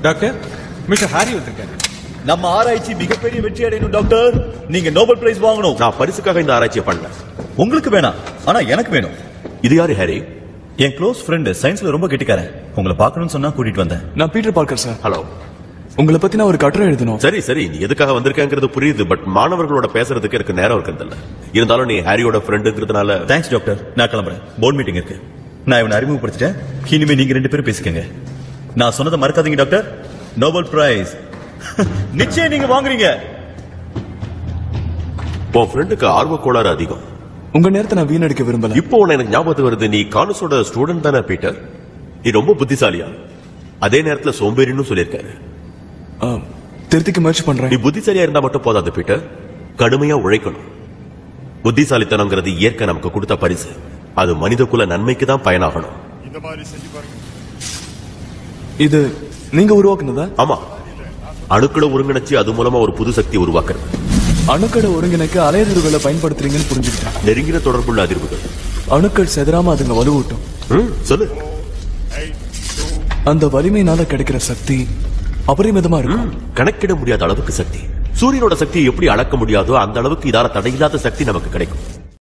doctor mister Harry வந்திருக்காரு நம்ம ஆராய்ச்சி மிகப்பெரிய வெற்றி அடையணும் டாக்டர் நீங்க நோபல் பிரைஸ் வாங்கணும் நான் பரிசுக்காக இந்த ஆராய்ச்சியை பண்ணல உங்களுக்கு வேணாம் ஆனா எனக்கு வேணும் இது யாரு ஹாரி என் க்ளோஸ் ஃப்ரெண்ட் சயின்ஸ்ல ரொம்ப கெட்டிக்காரன் உங்களை பார்க்கணும்னு சொன்னா கூட்டிட்டு வந்தேன் நான் பீட்டர் பார்க்கர் சார் ஹலோ உங்களை பத்தி நான் ஒரு கட்டுரை எழுதணும் சரி சரி நீ எதுக்காக வந்திருக்கேங்கிறது புரியுது பட் மாணவர்களோட பேசுறதுக்கு எனக்கு நேரம் இருக்கிறது இல்ல இருந்தாலும் நீ ஹாரியோட ஃப்ரெண்டுங்கிறதுனால தேங்க்ஸ் டாக்டர் நான் கிளம்புறேன் போர்ட் மீட்டிங் இருக்கு நான் இவனை அறிமுகப்படுத்திட்டேன் இனிமே நீங்க ரெண்டு பேரும் பேசிக்கங்க நான் சொன்னதை மறக்காதீங்க டாக்டர் நோபல் பிரைஸ் நிச்சயம் நீங்க வாங்குறீங்க உன் ஃப்ரெண்டுக்கு ஆர்வ கோளாறு அதிகம் உங்க நேரத்தை நான் வீணடிக்க விரும்பல இப்போ உன்னை எனக்கு ஞாபகத்துக்கு வருது நீ கானஸோட ஸ்டூடெண்ட் தானே பீட்டர் நீ ரொம்ப புத்திசாலியா அதே நேரத்துல சோம்பேறின்னு சொல்லியிருக்காரு ஆ, திருத்திக்க முயற்சி பண்றேன் நீ புத்திசாலியா இருந்தா மட்டும் போதாது பீட்டர் கடுமையா உழைக்கணும் புத்திசாலித்தனங்கிறது இயற்கை நமக்கு கொடுத்த பரிசு அது மனித குல நன்மைக்கு தான் பயனாகணும் இது நீங்க உருவாக்குனதா ஆமா அணுக்களை ஒருங்கிணைச்சு அது மூலமா ஒரு புது சக்தி உருவாக்குறது அணுக்கடை ஒருங்கிணைக்க அலையதிர்வுகளை பயன்படுத்துறீங்கன்னு புரிஞ்சுக்கிட்டேன் நெருங்கின தொடர்புள்ள அதிர்வுகள் அணுக்கள் செதறாம அதுங்க வலுவூட்டும் ம், சொல்லு அந்த வலிமையினால கிடைக்கிற சக்தி அபரிமிதமா இருக்கும் கணக்கிட முடியாத அளவுக்கு சக்தி சூரியனோட சக்தியை எப்படி அளக்க முடியாதோ அந்த அளவுக்கு இதால தடையில்லாத சக்தி நமக்கு கிடைக்கும்